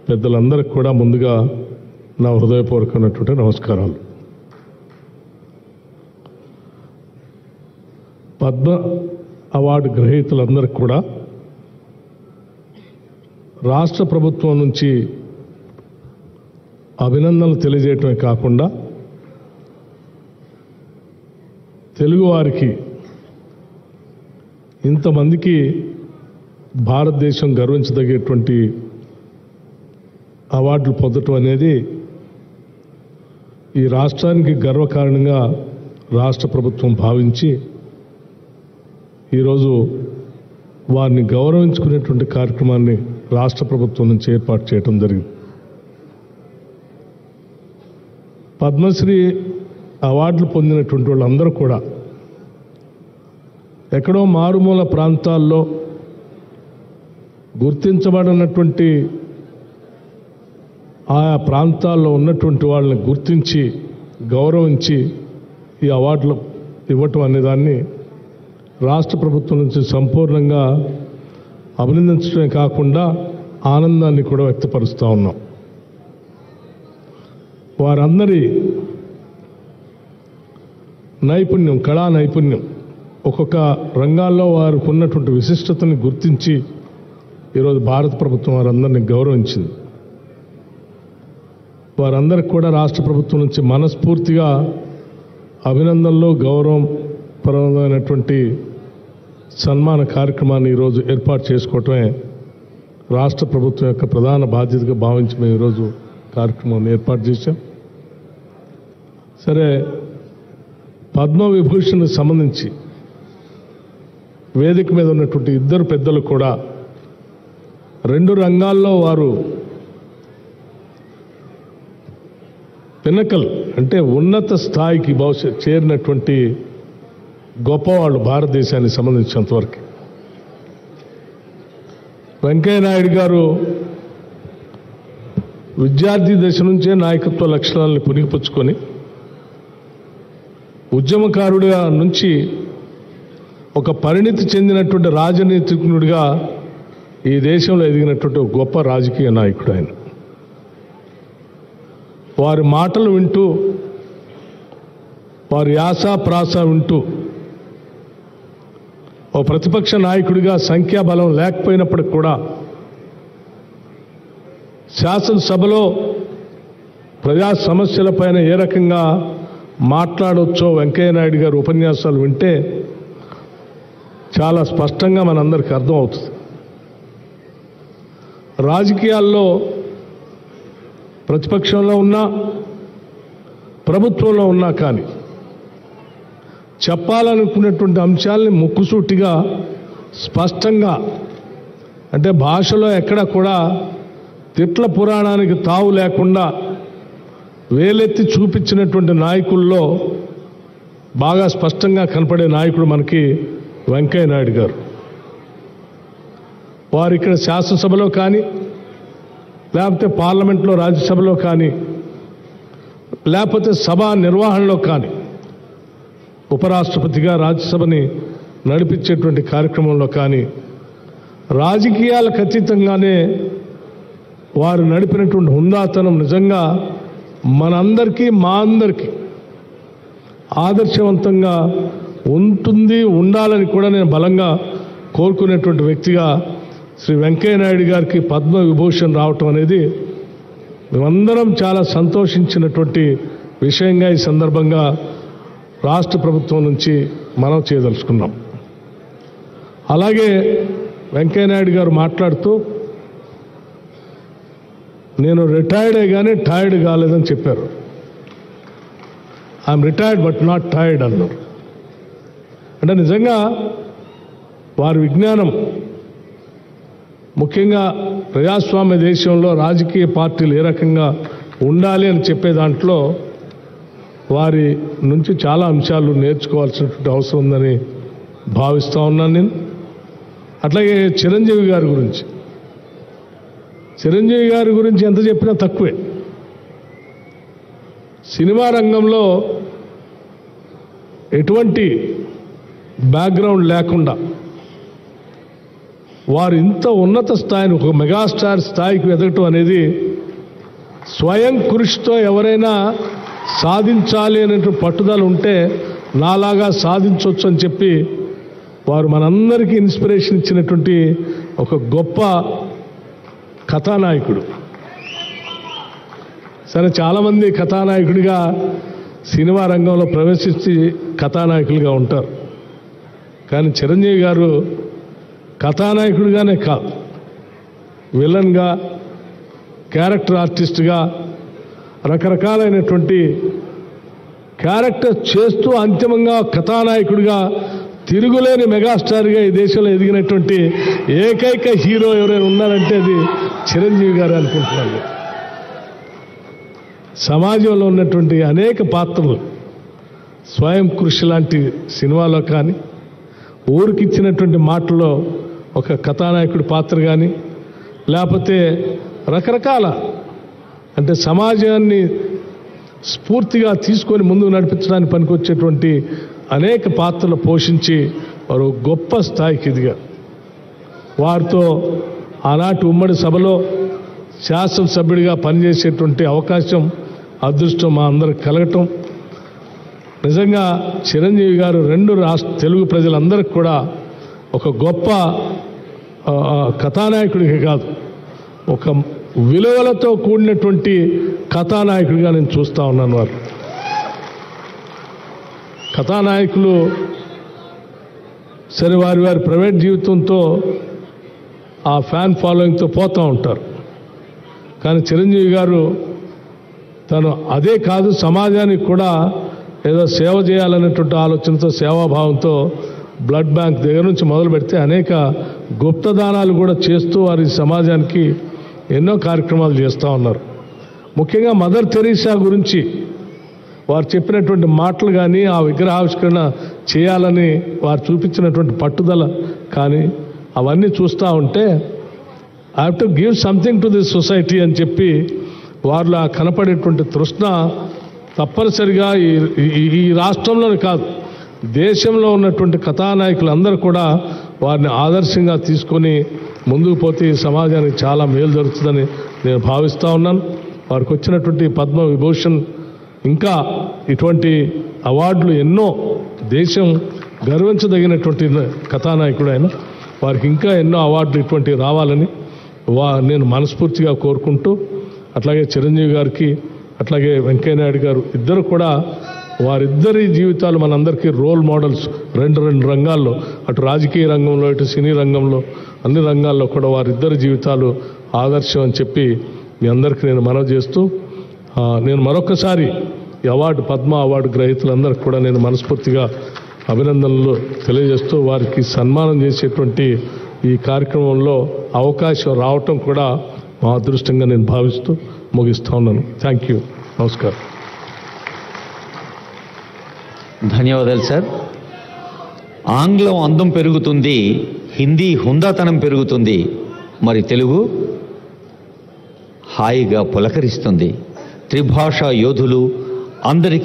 పెద్దలందరికీ కూడా ముందుగా నా హృదయపూర్వకమైనటువంటి నమస్కారాలు పద్మ అవార్డు గ్రహీతలందరికీ కూడా రాష్ట్ర ప్రభుత్వం నుంచి అభినందనలు తెలియజేయటమే కాకుండా తెలుగువారికి ఇంతమందికి భారతదేశం గర్వించదగేటువంటి అవార్డులు పొందటం అనేది ఈ రాష్ట్రానికి గర్వకారణంగా రాష్ట్ర ప్రభుత్వం భావించి ఈరోజు వారిని గౌరవించుకునేటువంటి కార్యక్రమాన్ని రాష్ట్ర ప్రభుత్వం నుంచి ఏర్పాటు చేయడం జరిగింది పద్మశ్రీ అవార్డులు పొందినటువంటి వాళ్ళందరూ కూడా ఎక్కడో మారుమూల ప్రాంతాల్లో గుర్తించబడినటువంటి ఆయా ప్రాంతాల్లో ఉన్నటువంటి వాళ్ళని గుర్తించి గౌరవించి ఈ అవార్డులు ఇవ్వటం అనేదాన్ని రాష్ట్ర ప్రభుత్వం నుంచి సంపూర్ణంగా అభినందించడమే కాకుండా ఆనందాన్ని కూడా వ్యక్తపరుస్తూ ఉన్నాం వారందరి నైపుణ్యం కళా నైపుణ్యం ఒక్కొక్క రంగాల్లో వారికి ఉన్నటువంటి విశిష్టతని గుర్తించి ఈరోజు భారత ప్రభుత్వం వారందరినీ గౌరవించింది వారందరికి కూడా రాష్ట్ర ప్రభుత్వం నుంచి మనస్ఫూర్తిగా అభినందనలు గౌరవం పరమైనటువంటి సన్మాన కార్యక్రమాన్ని ఈరోజు ఏర్పాటు చేసుకోవటమే రాష్ట్ర ప్రభుత్వం యొక్క ప్రధాన బాధ్యతగా భావించి మేము ఈరోజు కార్యక్రమాన్ని ఏర్పాటు చేశాం సరే పద్మవిభూషణ్ సంబంధించి వేదిక మీద ఉన్నటువంటి ఇద్దరు పెద్దలు కూడా రెండు రంగాల్లో వారు పినకల్ అంటే ఉన్నత స్థాయికి భవిష్యత్ చేరినటువంటి గొప్పవాళ్ళు భారతదేశానికి సంబంధించినంతవరకు వెంకయ్యనాయుడు గారు విద్యార్థి దశ నుంచే నాయకత్వ లక్షణాలను పునిగిపుచ్చుకొని ఉద్యమకారుడిగా నుంచి ఒక పరిణితి చెందినటువంటి రాజనీతిజ్ఞుడిగా ఈ దేశంలో ఎదిగినటువంటి ఒక గొప్ప రాజకీయ నాయకుడు ఆయన వారి మాటలు వింటూ వారి యాస ప్రాస వింటూ ఓ ప్రతిపక్ష నాయకుడిగా సంఖ్యాబలం లేకపోయినప్పటికి కూడా శాసనసభలో ప్రజా సమస్యలపైన ఏ రకంగా మాట్లాడవచ్చో వెంకయ్యనాయుడు గారు ఉపన్యాసాలు వింటే చాలా స్పష్టంగా మనందరికీ అర్థమవుతుంది రాజకీయాల్లో ప్రతిపక్షంలో ఉన్నా ప్రభుత్వంలో ఉన్నా కానీ చెప్పాలనుకున్నటువంటి అంశాలని ముక్కుసూటిగా స్పష్టంగా అంటే భాషలో ఎక్కడ కూడా తిట్ల పురాణానికి తావు లేకుండా వేలెత్తి చూపించినటువంటి నాయకుల్లో బాగా స్పష్టంగా కనపడే నాయకుడు మనకి వెంకయ్య నాయుడు గారు వారు ఇక్కడ శాసనసభలో కానీ లేకపోతే పార్లమెంట్లో రాజ్యసభలో కానీ లేకపోతే సభ నిర్వహణలో కానీ ఉపరాష్ట్రపతిగా రాజ్యసభని నడిపించేటువంటి కార్యక్రమంలో కానీ రాజకీయాలకు అతీతంగానే వారు నడిపినటువంటి హుందాతనం నిజంగా మనందరికీ మా అందరికీ ఆదర్శవంతంగా ఉంటుంది ఉండాలని కూడా నేను బలంగా కోరుకునేటువంటి వ్యక్తిగా శ్రీ వెంకయ్య నాయుడు గారికి పద్మ విభూషణ్ రావటం అనేది మేమందరం చాలా సంతోషించినటువంటి విషయంగా ఈ సందర్భంగా రాష్ట్ర ప్రభుత్వం నుంచి మనం చేయదలుచుకున్నాం అలాగే వెంకయ్య నాయుడు గారు మాట్లాడుతూ నేను రిటైర్డే కానీ టైర్డ్ కాలేదని చెప్పారు I'm retired but not tired అన్నారు అంటే నిజంగా వారి విజ్ఞానం ముఖ్యంగా ప్రజాస్వామ్య దేశంలో రాజకీయ పార్టీలు ఏ రకంగా ఉండాలి అని చెప్పే దాంట్లో వారి నుంచి చాలా అంశాలు నేర్చుకోవాల్సినటువంటి అవసరం ఉందని భావిస్తూ ఉన్నాను నేను అట్లాగే చిరంజీవి గారి గురించి చిరంజీవి గారి గురించి ఎంత చెప్పినా తక్కువే సినిమా రంగంలో ఎటువంటి బ్యాక్గ్రౌండ్ లేకుండా వారు ఇంత ఉన్నత స్థాయిని ఒక మెగాస్టార్ స్థాయికి ఎదగటం అనేది స్వయం కృషితో ఎవరైనా సాధించాలి అనేటువంటి పట్టుదల ఉంటే నాలాగా సాధించవచ్చు అని చెప్పి వారు మనందరికీ ఇన్స్పిరేషన్ ఇచ్చినటువంటి ఒక గొప్ప కథానాయకుడు సరే చాలామంది కథానాయకుడిగా సినిమా రంగంలో ప్రవేశించి కథానాయకులుగా ఉంటారు కానీ చిరంజీవి గారు కథానాయకుడిగానే కాదు విలన్గా క్యారెక్టర్ ఆర్టిస్ట్గా రకరకాలైనటువంటి క్యారెక్టర్ చేస్తూ అంతిమంగా కథానాయకుడిగా తిరుగులేని మెగాస్టార్గా ఈ దేశంలో ఎదిగినటువంటి ఏకైక హీరో ఎవరైనా ఉన్నారంటే అది చిరంజీవి గారు అనుకుంటున్నాను సమాజంలో ఉన్నటువంటి అనేక పాత్రలు స్వయం కృషి లాంటి సినిమాలో కానీ ఊరికిచ్చినటువంటి మాటల్లో ఒక కథానాయకుడి పాత్ర కానీ లేకపోతే రకరకాల అంటే సమాజాన్ని స్ఫూర్తిగా తీసుకొని ముందుకు నడిపించడానికి పనికొచ్చేటువంటి అనేక పాత్రలు పోషించి వారు గొప్ప స్థాయికి ఎదిగారు వారితో ఆనాటి ఉమ్మడి సభలో శాసనసభ్యుడిగా పనిచేసేటువంటి అవకాశం అదృష్టం మా అందరికి కలగటం నిజంగా చిరంజీవి గారు రెండు రాష్ట్ర తెలుగు ప్రజలందరికీ కూడా ఒక గొప్ప ఆ, ఆ, కథానాయకుడికి కాదు ఒక విలువలతో కూడినటువంటి కథానాయకుడిగా నేను చూస్తూ ఉన్నాను వారు కథానాయకులు సరే వారి వారి ప్రైవేట్ జీవితంతో ఆ ఫ్యాన్ ఫాలోయింగ్తో పోతూ ఉంటారు కానీ చిరంజీవి గారు తను అదే కాదు సమాజానికి కూడా ఏదో సేవ చేయాలనేటువంటి ఆలోచనతో సేవాభావంతో బ్లడ్ బ్యాంక్ దగ్గర నుంచి మొదలు పెడితే అనేక గుప్తదానాలు కూడా చేస్తూ వారి సమాజానికి ఎన్నో కార్యక్రమాలు చేస్తూ ఉన్నారు ముఖ్యంగా మదర్ తెరీసా గురించి వారు చెప్పినటువంటి మాటలు కానీ ఆ విగ్రహావిష్కరణ చేయాలని వారు చూపించినటువంటి పట్టుదల కానీ అవన్నీ చూస్తూ ఉంటే I have to give something to this society అని చెప్పి వారిలో ఆ కనపడేటువంటి తృష్ణ తప్పనిసరిగా ఈ ఈ- ఈ రాష్ట్రంలోనే కాదు దేశంలో ఉన్నటువంటి కథానాయకులందరూ కూడా వారిని ఆదర్శంగా తీసుకొని ముందుకు పోతే ఈ సమాజానికి చాలా మేలు జరుగుతుందని నేను భావిస్తూ ఉన్నాను వారికి వచ్చినటువంటి పద్మ విభూషణ్ ఇంకా ఇటువంటి అవార్డులు ఎన్నో దేశం గర్వించదగినటువంటి కథానాయకుడు ఆయన వారికి ఇంకా ఎన్నో అవార్డులు ఇటువంటి రావాలని వా నేను మనస్ఫూర్తిగా కోరుకుంటూ అట్లాగే చిరంజీవి గారికి అట్లాగే వెంకయ్యనాయుడు గారు ఇద్దరు కూడా వారిద్దరి జీవితాలు మనందరికీ రోల్ మోడల్స్ రెండు రెండు రంగాల్లో అటు రాజకీయ రంగంలో ఇటు సినీ రంగంలో అన్ని రంగాల్లో కూడా వారిద్దరి జీవితాలు ఆదర్శం అని చెప్పి మీ అందరికీ నేను మనవి చేస్తూ ఆ, నేను మరొకసారి ఈ అవార్డు పద్మ అవార్డు గ్రహీతలందరికీ కూడా నేను మనస్ఫూర్తిగా అభినందనలు తెలియజేస్తూ వారికి సన్మానం చేసేటువంటి ఈ కార్యక్రమంలో అవకాశం రావటం కూడా మా అదృష్టంగా నేను భావిస్తూ ముగిస్తా ఉన్నాను థ్యాంక్ యూ నమస్కారం ధన్యవాదాలు సార్ ఆంగ్లం అందం పెరుగుతుంది హిందీ హుందాతనం పెరుగుతుంది మరి తెలుగు హాయిగా పులకరిస్తుంది త్రిభాషా యోధులు అందరికీ